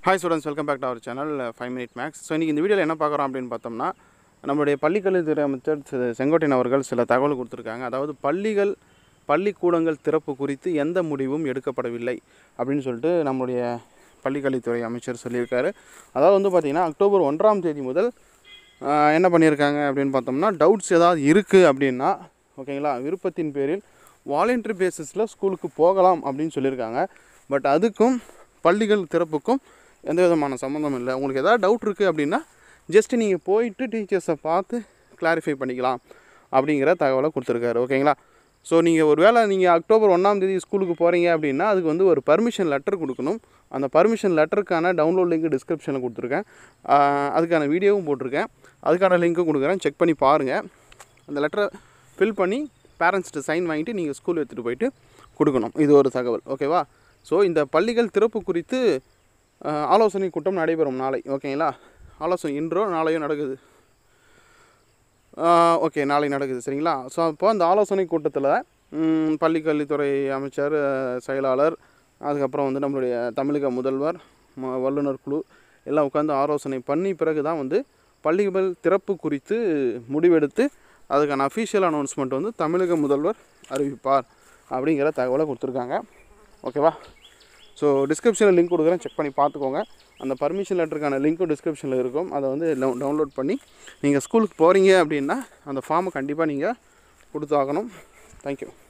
hi students welcome back to our channel five minute maths so இன்றைக்கி இந்த வீடியோவில் என்ன பார்க்குறோம் அப்படின்னு பார்த்தோம்னா நம்மளுடைய பள்ளிக்கல்வித்துறை அமைச்சர் திரு செங்கோட்டையன் அவர்கள் சில தகவல் கொடுத்துருக்காங்க அதாவது பள்ளிகள் பள்ளிக்கூடங்கள் திறப்பு குறித்து எந்த முடிவும் எடுக்கப்படவில்லை அப்படின்னு சொல்லிட்டு நம்மளுடைய பள்ளிக்கல்வித்துறை அமைச்சர் சொல்லியிருக்காரு அதாவது வந்து பார்த்திங்கன்னா அக்டோபர் ஒன்றாம் தேதி முதல் ஆஹ், என்ன பண்ணியிருக்காங்க அப்படின்னு பார்த்தோம்னா டவுட்ஸ் ஏதாவது இருக்குது அப்படின்னா ஓகேங்களா விருப்பத்தின் பேரில் வாலண்டரி பேசிஸில் ஸ்கூலுக்கு போகலாம் அப்படின்னு சொல்லியிருக்காங்க பட் அதுக்கும் பள்ளிகள் திறப்புக்கும் எந்த விதமான சம்மந்தம் இல்லை உங்களுக்கு ஏதாவது டவுட் இருக்குது அப்படின்னா ஜஸ்ட் நீங்கள் போயிட்டு டீச்சர்ஸை பார்த்து கிளாரிஃபை பண்ணிக்கலாம் அப்படிங்கிற தகவலை கொடுத்துருக்காரு ஓகேங்களா ஸோ நீங்கள் ஒரு வேளை நீங்கள் அக்டோபர் ஒன்றாம் தேதி ஸ்கூலுக்கு போகிறீங்க அப்படின்னா அதுக்கு வந்து ஒரு பர்மிஷன் லெட்டர் கொடுக்கணும் அந்த பர்மிஷன் லெட்டருக்கான டவுன்லோட் லிங்க் டிஸ்கிரிப்ஷனில் கொடுத்துருக்கேன் ஆஹ் அதுக்கான வீடியோவும் போட்டிருக்கேன் அதுக்கான லிங்க்கும் கொடுக்குறேன் செக் பண்ணி பாருங்கள் அந்த லெட்டரை ஃபில் பண்ணி பேரண்ட்ஸ்கிட்ட சைன் வாங்கிட்டு நீங்கள் ஸ்கூல் எடுத்துகிட்டு போயிட்டு கொடுக்கணும் இது ஒரு தகவல் ஓகேவா ஸோ இந்த பள்ளிகள் திறப்பு குறித்து ஆஹ், ஆலோசனை கூட்டம் நடைபெறும் நாளை ஓகேங்களா ஆலோசனை இன்றோ நாளையோ நடக்குது ஓகே நாளை நடக்குது சரிங்களா ஸோ அப்போ அந்த ஆலோசனை கூட்டத்தில் பள்ளிக்கல்வித்துறை அமைச்சர் அஹ், செயலாளர் அதுக்கப்புறம் வந்து நம்மளுடைய தமிழக முதல்வர் ம- வல்லுநர் குழு எல்லாம் உட்காந்து ஆலோசனை பண்ணி பிறகு தான் வந்து பள்ளிகள் திறப்பு குறித்து முடிவெடுத்து அதுக்கான அஃபீஷியல் அனௌன்ஸ்மெண்ட் வந்து தமிழக முதல்வர் அறிவிப்பார் அப்படிங்கிற தகவலை கொடுத்துருக்காங்க ஓகேவா ஸோ டிஸ்கிரிப்ஷனில் லிங்க் கொடுக்குறேன் செக் பண்ணி பார்த்துக்கோங்க அந்த பர்மிஷன் லெட்டருக்கான லிங்க்கும் டிஸ்கிரிப்ஷனில் இருக்கும் அதை வந்து டவுன்லோட் பண்ணி நீங்கள் ஸ்கூலுக்கு போகிறீங்க அப்படின்னா அந்த ஃபார்மை கண்டிப்பாக நீங்கள் கொடுத்தாகணும் தேங்க்யூ